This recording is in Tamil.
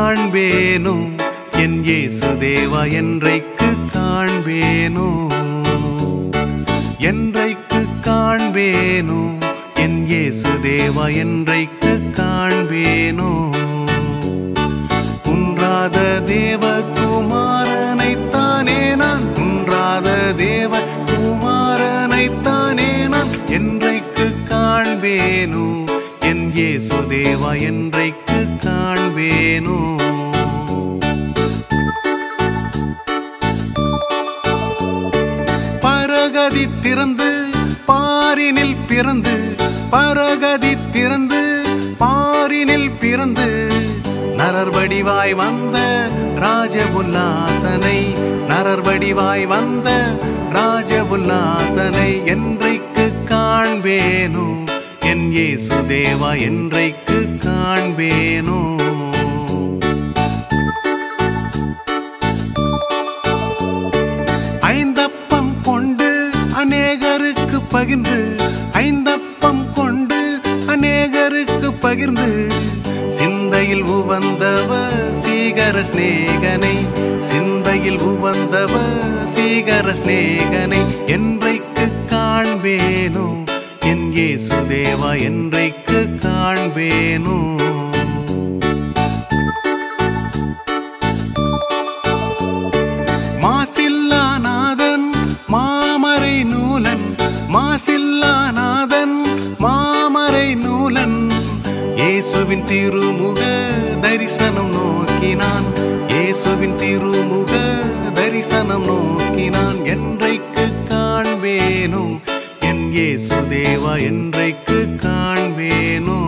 காண்பேனோ என் இயேசு தேவா என்றைக்கு காண்பேனோ என்றைக்கு காண்பேனோ என் இயேசு தேவா என்றைக்கு காண்பேனோ குன்றாத தேவ குமாரனைத்தானே நான் குன்றாத தேவ குமாரனைத்தானே நான் என்றைக்கு காண்பேனோ என் இயேசு தேவா என்றைக்கு காண்பேனோ பரகதி திறந்து பாரினில் பிறந்து பரகதி திறந்து பாரினில் பிறந்து நரர் வடிவாய் வந்த ராஜ உல்லாசனை நரர் வடிவாய் வந்த ராஜ உல்லாசனை என்றைக்கு காண்பேனோ என் இயேசு தேவா என்றைக்கு காண்பேனோ ஐந்தப்பம் கொண்டு அநேகருக்கு பகிர்ந்து ஐந்தப்பம் கொண்டு அநேகருக்கு பகிர்ந்து சிந்தையில் உவந்தவ சீகர சிநேகனை சிந்தையில் உவந்தவ சீகர சிநேகனை என்றைக்கு காண்பேனோ என் இயேசு தேவா என்றைக்கு காண்பேனோ மாசில்லாநாதன் மாமரை நூலன் மாசில்லாநாதன் மாமரை நூலன் இயேசுவின் திருமுக தரிசனம் நோக்கினான் இயேசுவின் திருமுக தரிசனம் நோக்கினான் என்றைக்கு காண்பேனோ என் இயேசு தேவா என்றைக்கு காண்பேனோ